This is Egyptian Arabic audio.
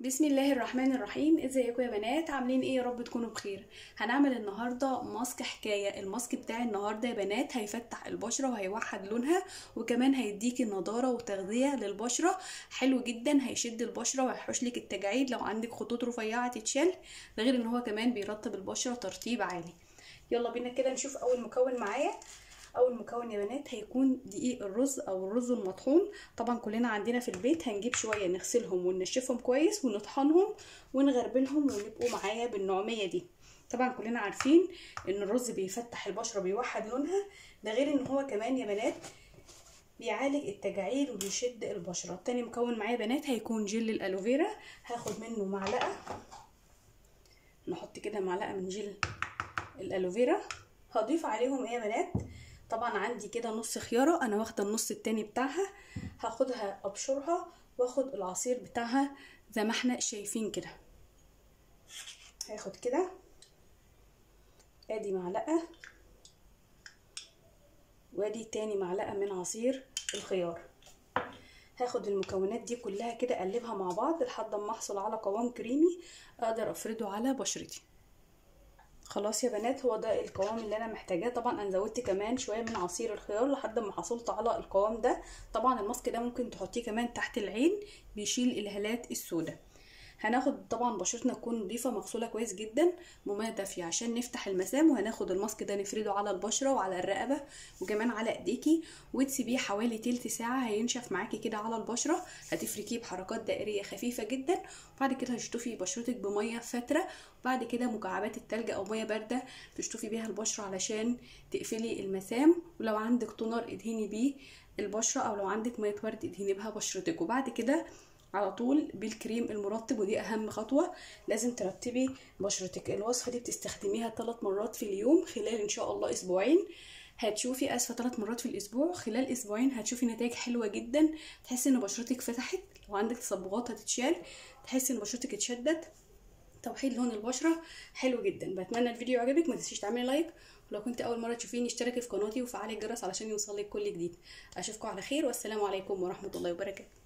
بسم الله الرحمن الرحيم ازيكم يا بنات عاملين ايه يا رب تكونوا بخير هنعمل النهارده ماسك حكايه الماسك بتاعي النهارده يا بنات هيفتح البشره وهيوحد لونها وكمان هيديكي نضاره وتغذيه للبشره حلو جدا هيشد البشره وهيحوش لك التجاعيد لو عندك خطوط رفيعه تتشال ده غير ان هو كمان بيرطب البشره ترطيب عالي يلا بينا كده نشوف اول مكون معايا اول مكون يا بنات هيكون دقيق الرز او الرز المطحون طبعا كلنا عندنا في البيت هنجيب شويه نغسلهم وننشفهم كويس ونطحنهم ونغربلهم ونبقوا معايا بالنعوميه دي طبعا كلنا عارفين ان الرز بيفتح البشره بيوحد لونها ده غير ان هو كمان يا بنات بيعالج التجاعيد وبيشد البشره تاني مكون معايا بنات هيكون جل الالوفيرا هاخد منه معلقه نحط كده معلقه من جل الالوفيرا هضيف عليهم ايه يا بنات طبعا عندي كده نص خيارة انا واخدة النص التاني بتاعها هاخدها ابشرها واخد العصير بتاعها زي ما احنا شايفين كده هاخد كده ادي معلقة وادي تاني معلقة من عصير الخيار هاخد المكونات دي كلها كده اقلبها مع بعض لحد ما احصل على قوام كريمي اقدر افرده على بشرتي خلاص يا بنات هو ده القوام اللي انا محتاجاه طبعا انا زودت كمان شويه من عصير الخيار لحد ما حصلت على القوام ده طبعا الماسك ده ممكن تحطيه كمان تحت العين بيشيل الهالات السوداء هناخد طبعا بشرتنا تكون نظيفه مغسوله كويس جدا بميه دافيه عشان نفتح المسام وهناخد الماسك ده نفرده على البشره وعلى الرقبه وكمان على ايديكي وتسيبيه حوالي تلت ساعه هينشف معاكي كده على البشره هتفركيه بحركات دائريه خفيفه جدا وبعد كده هتشطفي بشرتك بميه فتره وبعد كده مكعبات التلج او ميه بارده تشطفي بيها البشره علشان تقفلي المسام ولو عندك تونر ادهني بيه البشره او لو عندك ميه ورد ادهني بها بشرتك وبعد كده على طول بالكريم المرطب ودي اهم خطوه لازم ترطبي بشرتك الوصفه دي بتستخدميها ثلاث مرات في اليوم خلال ان شاء الله اسبوعين هتشوفي اسفه ثلاث مرات في الاسبوع خلال اسبوعين هتشوفي نتائج حلوه جدا تحسي ان بشرتك فتحت لو عندك تصبغات هتتشال تحسي ان بشرتك اتشدت توحيد لون البشره حلو جدا بتمنى الفيديو عجبك ما تنسيش تعملي لايك ولو كنت اول مره تشوفيني اشتركي في قناتي وفعلي الجرس علشان يوصلك كل جديد اشوفكم على خير والسلام عليكم ورحمه الله وبركاته